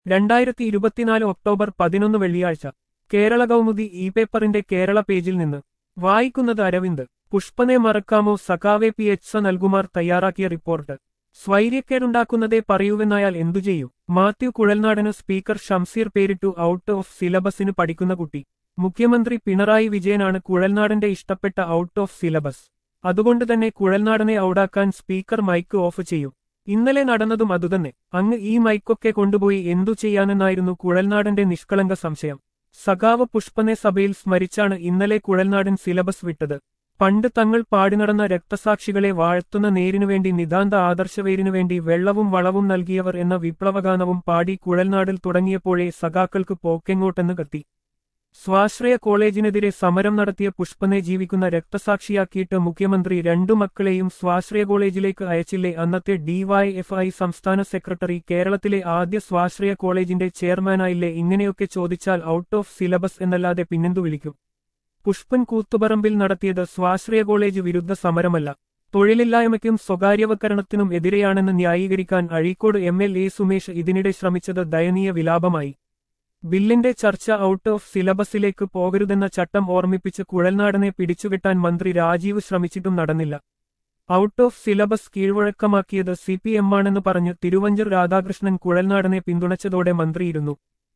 രണ്ടായിരത്തി ഇരുപത്തിനാല് ഒക്ടോബർ പതിനൊന്ന് വെള്ളിയാഴ്ച കേരള കൗമുദി ഇ പേപ്പറിന്റെ കേരള പേജിൽ നിന്ന് വായിക്കുന്നത് അരവിന്ദ് പുഷ്പനെ മറക്കാമോ സഖാവെ പി എച്ച് സ നൽകുമാർ തയ്യാറാക്കിയ റിപ്പോർട്ട് സ്വൈര്യക്കേടുണ്ടാക്കുന്നതേ പറയൂവെന്നായാൽ എന്തു ചെയ്യും മാത്യു കുഴൽനാടന് സ്പീക്കർ ഷംസീർ പേരിട്ടു ഔട്ട് ഓഫ് സിലബസിന് പഠിക്കുന്ന കുട്ടി മുഖ്യമന്ത്രി പിണറായി വിജയനാണ് കുഴൽനാടന്റെ ഇഷ്ടപ്പെട്ട ഔട്ട് ഓഫ് സിലബസ് അതുകൊണ്ട് തന്നെ കുഴൽനാടനെ ഔടാക്കാൻ സ്പീക്കർ മൈക്ക് ഓഫ് ചെയ്യും ഇന്നലെ നടന്നതും അതുതന്നെ അങ്ങ് ഈ മൈക്കൊക്കെ കൊണ്ടുപോയി എന്തു ചെയ്യാനെന്നായിരുന്നു കുഴൽനാടന്റെ നിഷ്കളങ്ക സംശയം സഖാവ് പുഷ്പനെ സഭയിൽ സ്മരിച്ചാണ് ഇന്നലെ കുഴൽനാടൻ സിലബസ് വിട്ടത് പണ്ട് തങ്ങൾ പാടിനടന്ന രക്തസാക്ഷികളെ വാഴ്ത്തുന്ന നേരിനുവേണ്ടി നിതാന്ത ആദർശവേരിനുവേണ്ടി വെള്ളവും വളവും നൽകിയവർ എന്ന വിപ്ലവഗാനവും പാടി കുഴൽനാടിൽ തുടങ്ങിയപ്പോഴേ സഖാക്കൾക്ക് പോക്കെങ്ങോട്ടെന്ന് കത്തി സ്വാശ്രയ കോളേജിനെതിരെ സമരം നടത്തിയ പുഷ്പനെ ജീവിക്കുന്ന രക്തസാക്ഷിയാക്കിയിട്ട് മുഖ്യമന്ത്രി രണ്ടു മക്കളെയും സ്വാശ്രയ കോളേജിലേക്ക് അയച്ചില്ലേ അന്നത്തെ ഡിവൈഎഫ്ഐ സംസ്ഥാന സെക്രട്ടറി കേരളത്തിലെ ആദ്യ സ്വാശ്രയ കോളേജിന്റെ ചെയർമാനായില്ലേ ഇങ്ങനെയൊക്കെ ചോദിച്ചാൽ ഔട്ട് ഓഫ് സിലബസ് എന്നല്ലാതെ പിന്നെന്തു വിളിക്കും പുഷ്പൻ കൂത്തുപറമ്പിൽ നടത്തിയത് സ്വാശ്രയ കോളേജ് വിരുദ്ധ സമരമല്ല തൊഴിലില്ലായ്മയ്ക്കും സ്വകാര്യവൽക്കരണത്തിനും എതിരെയാണെന്ന് ന്യായീകരിക്കാൻ Azhikode M L A Sumesh ഇതിനിടെ ശ്രമിച്ചത് ദയനീയ വിലാപമായി ബില്ലിന്റെ ചർച്ച ഔട്ട് ഓഫ് സിലബസിലേക്ക് പോകരുതെന്ന ചട്ടം ഓർമ്മിപ്പിച്ച് കുഴൽനാടനെ പിടിച്ചുകെട്ടാൻ മന്ത്രി രാജീവ് ശ്രമിച്ചിട്ടും നടന്നില്ല ഔട്ട് ഓഫ് സിലബസ് കീഴ്വഴക്കമാക്കിയത് സി പി എം ആണെന്ന് പറഞ്ഞ് തിരുവഞ്ചൂർ രാധാകൃഷ്ണൻ കുഴൽനാടനെ പിന്തുണച്ചതോടെ മന്ത്രിയിരുന്നു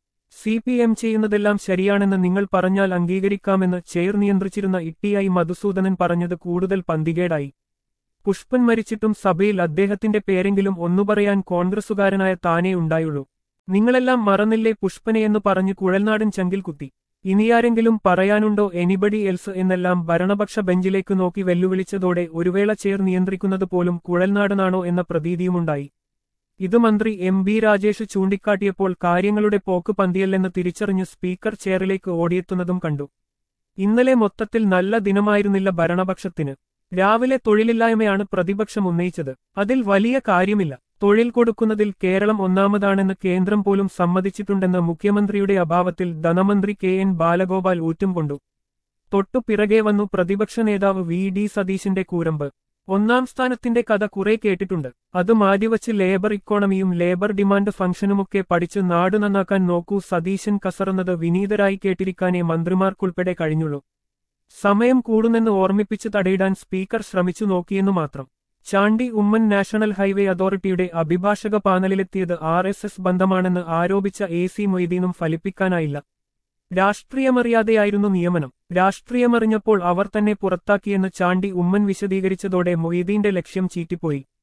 സി പി എം ചെയ്യുന്നതെല്ലാം ശരിയാണെന്ന് നിങ്ങൾ പറഞ്ഞാൽ അംഗീകരിക്കാമെന്ന് ചെയർ നിയന്ത്രിച്ചിരുന്ന ഇട്ടിയായി മധുസൂദനൻ പറഞ്ഞത് കൂടുതൽ പന്തികേടായി പുഷ്പൻ മരിച്ചിട്ടും സഭയിൽ അദ്ദേഹത്തിന്റെ പേരെങ്കിലും ഒന്നു പറയാൻ കോൺഗ്രസുകാരനായ താനേ ഉണ്ടായുള്ളൂ നിങ്ങളെല്ലാം മറന്നില്ലേ പുഷ്പനെയെന്ന് പറഞ്ഞു കുഴൽനാടൻ ചങ്കിൽ കുത്തി ഇനിയാരെങ്കിലും പറയാനുണ്ടോ എനിബഡി എൽസ് എന്നെല്ലാം ഭരണപക്ഷ ബെഞ്ചിലേക്ക് നോക്കി വെല്ലുവിളിച്ചതോടെ ഒരുവേള ചേർ നിയന്ത്രിക്കുന്നത് പോലും കുഴൽനാടനാണോ എന്ന പ്രതീതിയുമുണ്ടായി ഇത് മന്ത്രി എം ബി രാജേഷ് ചൂണ്ടിക്കാട്ടിയപ്പോൾ കാര്യങ്ങളുടെ പോക്ക് പന്തിയല്ലെന്ന് തിരിച്ചറിഞ്ഞ് സ്പീക്കർ ചെയറിലേക്ക് ഓടിയെത്തുന്നതും കണ്ടു ഇന്നലെ മൊത്തത്തിൽ നല്ല ദിനമായിരുന്നില്ല ഭരണപക്ഷത്തിന് രാവിലെ തൊഴിലില്ലായ്മയാണ് പ്രതിപക്ഷം ഉന്നയിച്ചത് അതിൽ വലിയ കാര്യമില്ല തൊഴിൽ കൊടുക്കുന്നതിൽ കേരളം ഒന്നാമതാണെന്ന് കേന്ദ്രം പോലും സമ്മതിച്ചിട്ടുണ്ടെന്ന് മുഖ്യമന്ത്രിയുടെ അഭാവത്തിൽ ധനമന്ത്രി കെ എൻ ബാലഗോപാൽ ഊറ്റും കൊണ്ടു തൊട്ടു പിറകെ വന്നു പ്രതിപക്ഷ നേതാവ് വി ഡി സതീശിന്റെ കൂരമ്പ് ഒന്നാം സ്ഥാനത്തിന്റെ കഥ കുറെ കേട്ടിട്ടുണ്ട് അത് മാറ്റിവച്ച് ലേബർ ഇക്കോണമിയും ലേബർ ഡിമാൻഡ് ഫംഗ്ഷനുമൊക്കെ പഠിച്ച് നാട് നന്നാക്കാൻ നോക്കൂ സതീശൻ കസറുന്നത് വിനീതരായി കേട്ടിരിക്കാനേ മന്ത്രിമാർക്കുൾപ്പെടെ കഴിഞ്ഞുള്ളൂ സമയം കൂടുന്നെന്ന് ഓർമ്മിപ്പിച്ച് തടയിടാൻ സ്പീക്കർ ശ്രമിച്ചു നോക്കിയെന്നു മാത്രം ചാണ്ടി ഉമ്മൻ നാഷണൽ ഹൈവേ അതോറിറ്റിയുടെ അഭിഭാഷക പാനലിലെത്തിയത് ആർ എസ് എസ് ബന്ധമാണെന്ന് ആരോപിച്ച എ സി മൊയ്തീനും ഫലിപ്പിക്കാനായില്ല രാഷ്ട്രീയമറിയാതെയായിരുന്നു നിയമനം രാഷ്ട്രീയമറിഞ്ഞപ്പോൾ അവർ തന്നെ പുറത്താക്കിയെന്ന് ചാണ്ടി ഉമ്മൻ വിശദീകരിച്ചതോടെ മൊയ്തീന്റെ ലക്ഷ്യം ചീറ്റിപ്പോയി